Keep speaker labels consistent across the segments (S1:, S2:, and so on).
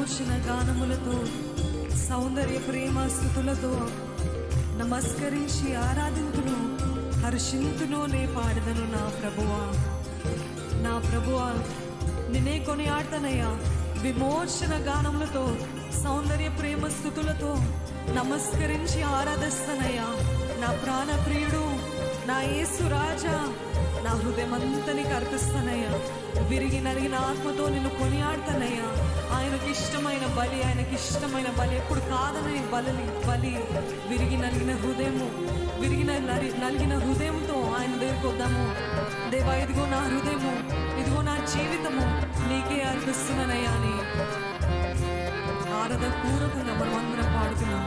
S1: విమోచన గానములతో సౌందర్య ప్రేమ స్థుతులతో నమస్కరించి ఆరాధింతును హర్షింతును నే పాడదను నా ప్రభువా నా ప్రభువా నిన్నే కొనియాడతానయ్యా విమోచన గానములతో సౌందర్య ప్రేమ స్థుతులతో నమస్కరించి ఆరాధిస్తానయ్యా నా ప్రాణ ప్రియుడు నా యేసు రాజా నా హృదయం అంతా నీకు అర్పిస్తానయ్యా విరిగి నలిగిన ఆత్మతో నిన్ను కొనియాడతానయ్యా ఆయనకి ఇష్టమైన బలి ఆయనకి ఇష్టమైన బలి ఎప్పుడు కాదని బలి బలి విరిగి నలిగిన హృదయము విరిగిన నలి- నలిగిన హృదయంతో ఆయన దగ్గరికి వద్దాము దేవా ఇదిగో నా హృదయము ఇదిగో నా జీవితము నీకే అర్పిస్తున్నానయ్యా అని ఆరాధన పూర్వకంగా మనం అందరం పాడుతున్నాం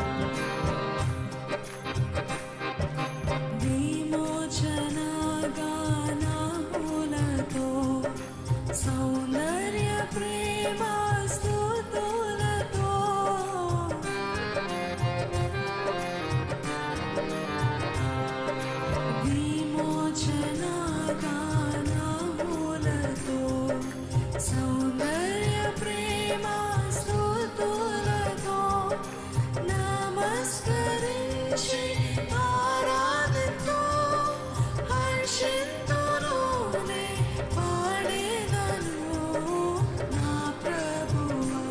S1: విమోచన గానములతో సౌందర్య ప్రేమ స్తుతులతో విమోచన గానములతో సౌందర్య ప్రేమ స్తుతులతో నమస్కరించి ఆరాధిస్తూ హర్షింతునునే పాడేదను నా ప్రభువా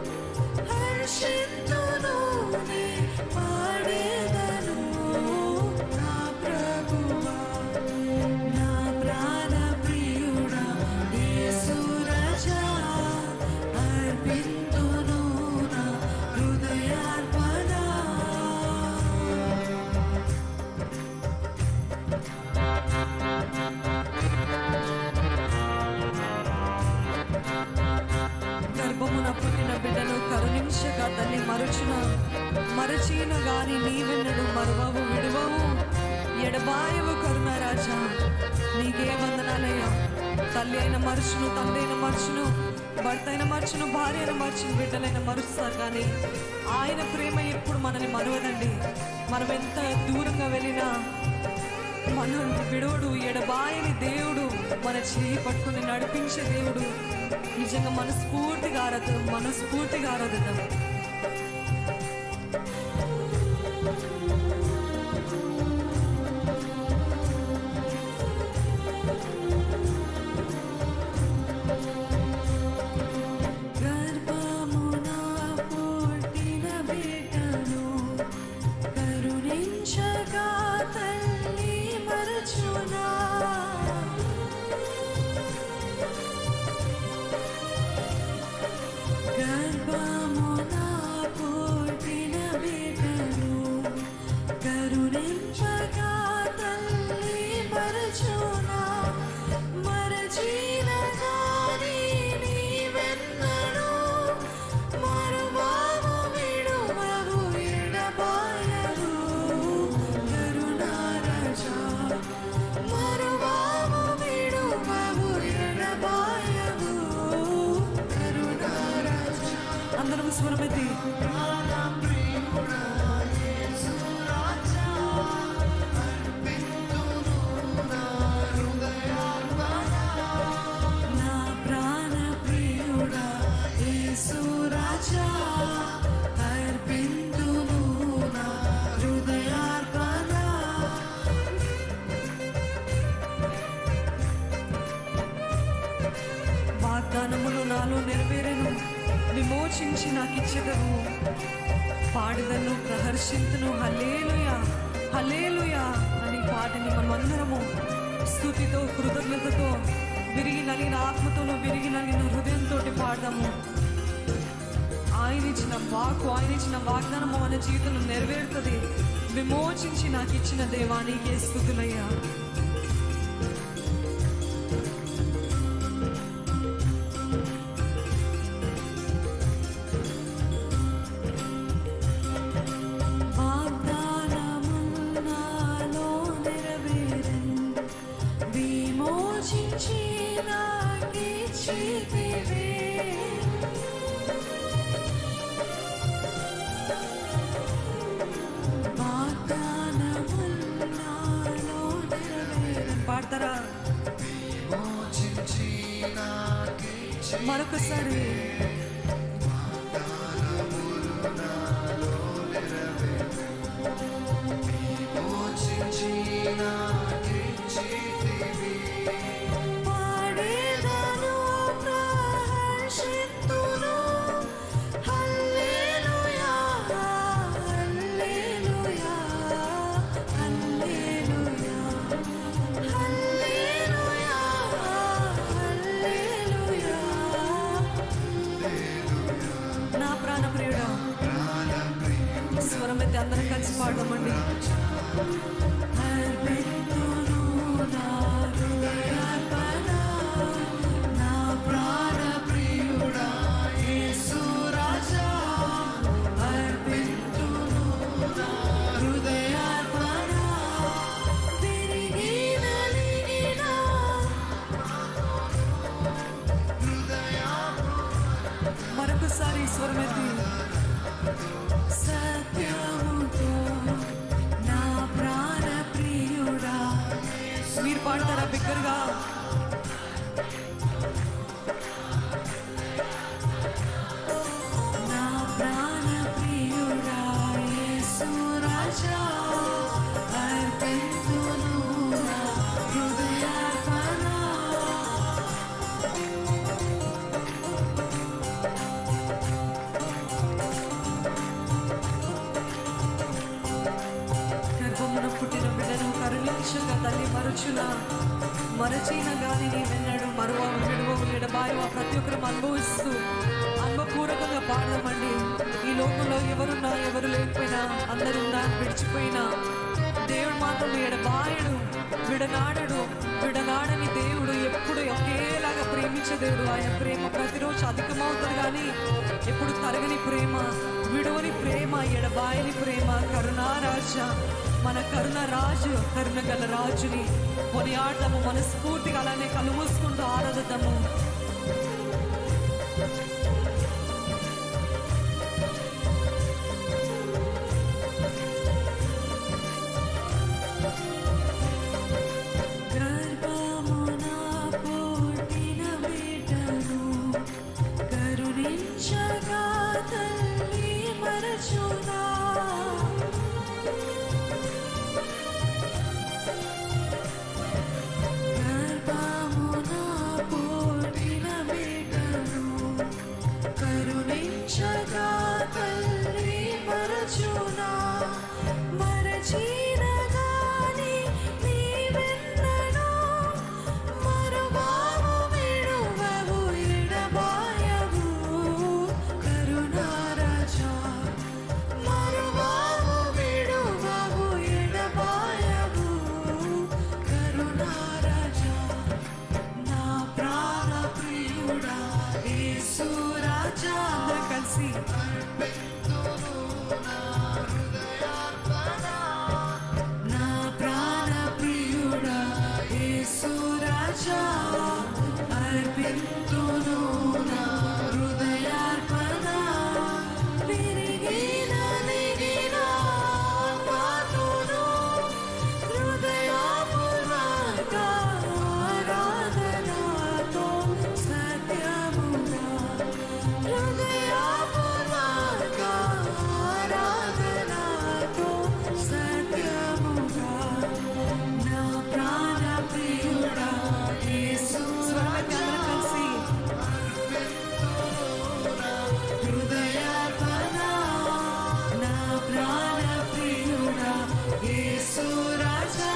S1: హర్షింతునునే పాడేదను నా ప్రభువా నా ప్రాణ ప్రియుడా యేసు రాజా అర్పింతును నా హృదయార్పణ గర్భమున పుట్టిన బిడ్డను కరుణించగా తల్లి మరుచున మరచిన గాని నీవెన్నడు మరువవు విడువవు ఎడబాయవు కరుణ రాజా నీకే వందనాలయ్యా తల్లి అయిన మరుచును తండ్రి అయిన మరుచును భర్త అయిన మరుచును భార్య అయిన మరుచును బిడ్డలైన మరుస్తారు కానీ ఆయన ప్రేమ ఎప్పుడు మనల్ని మరువదండి మనం ఎంత దూరంగా వెళ్ళినా మనం విడవడు ఎడబాయని దేవుడు మన చేయి పట్టుకుని నడిపించే దేవుడు నిజంగా మనస్ఫూర్తిగా ఆరాధ మనస్ఫూర్తిగా ఆరాధిద్దాం గర్భమున పుట్టిన బిడ్డను కరుణించగా తల్లి మరచునా గర్భమున పుట్టిన బిడ్డను కరుణించగా తల్లి మరచునా మరచిన గాని నీవెన్నడూ మరువావు విడువవు ఎడబాయవు కరుణారజా మరువావు విడువవు ఎడబాయవు కరుణారజా అందరం స్వరమెత్తి నా ప్రాణ ప్రియుడా యేసు రాజా అర్పింతును నా హృదయార్పణ వాగ్దానములు నాలో నెరవేరెను విమోచించి నాకు ఇచ్చేదను పాడిదను ప్రహర్షింతును హల్లేలుయా హల్లేలుయా అని పాటని మనమందరము స్థుతితో కృతజ్ఞతతో విరిగి నలిగిన ఆత్మతోనూ విరిగి నలిగిన హృదయంతో పాడదాము ఆయన ఇచ్చిన వాకు ఆయన ఇచ్చిన వాగ్దానము మన జీవితంలో నెరవేరుతుంది విమోచించి నాకు ఇచ్చిన దేవానికి స్థుతులయ్యా వాగ్దానమున్నాలో నెరవేరెను. విమోచించి నాకిచ్చితివే. వాగ్దానమున్నాలో నెరవేరెను. పాడతారా మరొకసారి బట్టి అందరం కలిసి పాడదామండి అర్పింతును నా హృదయార్పణ, నా ప్రాణ ప్రియుడా యేసు రాజా. అర్పింతును నా హృదయార్పణ, తిరిగి నలిగిన మరొకసారి స్వరమెత్తి సత్యముతో నా ప్రాణ ప్రియుడా మీరు పాడతారా బిగ్గరగా నా ప్రాణ ప్రియుడా యేసు రాజా అర్పింతును నా హృదయార్పణ గర్భమున పుట్టిన బిడ్డను కరుణించక తల్లి మరచున మరచిన గాని నీ వెన్నడు మరువ విడువవు ఎడబాయువ ప్రతి ఒక్కరు అనుభవిస్తూ అనుభవపూర్వకంగా పాడదామండి ఈ లోకంలో ఎవరున్నా ఎవరు లేకపోయినా అందరున్నా విడిచిపోయినా దేవుడు మాత్రం ఎడబాయడు విడనాడడు విడనాడని దేవుడు ఎప్పుడు ఒకేలాగా ప్రేమించే దేవుడు ఆయన ప్రేమ ప్రతిరోజు అధికమవుతుంది కానీ ఎప్పుడు తరగని ప్రేమ విడవని ప్రేమ ఎడబాయని ప్రేమ కరుణారాజ మన కరుణ రాజు కరుణ గల రాజుని కొనియాడదాము మనస్ఫూర్తిగా అలానే కళ్ళు మూసుకుంటూ ఆరాధదాము గర్భమున పుట్టిన బిడ్డను కరుణించగా తల్లి మరచునా గర్భమున పుట్టిన బిడ్డను కరుణించగా తల్లి మరచునా మరచిన గాని నీవెన్నడూ మరువావు విడువవు ఎడబాయవు కరుణారాజా మరువావు విడువవు ఎడబాయవు కరుణారాజా నా ప్రాణ ప్రియుడా యేసు రాజా అందరూ కలిసి నా ప్రాణ ప్రియుడా యేసు రాజా అర్పింతును నా హృదయార్పణ విరిగి నలిగిన పాతును హృదయపూర్వక ఆరాధనతో సత్యముగా హృదయపూర్వక ఆరాధనతో సత్యముగా నా ప్రాణ ప్రియుడా యేసు కలిసి హృదయార్పణ నా ప్రాణ ప్రియుడా యేసు రాజా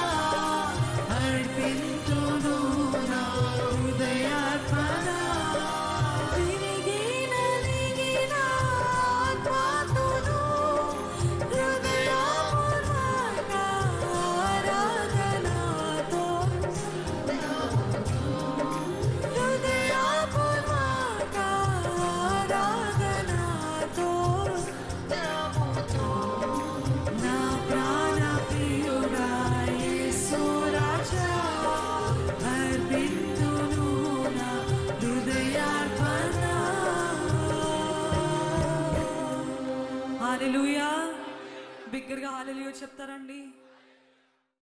S1: అర్పింతును నా హృదయార్పణ విరిగి నలిగిన ఆత్మతును హృదయపూర్వక ఆరాధనతో హృదయపూర్వక ఆరాధనతో నా ప్రాణ ప్రియుడా యేసు రాజా అర్పింతును నా హృదయార్పణ హల్లెలూయా బిగ్గరగా హల్లెలూయా చెప్తారండి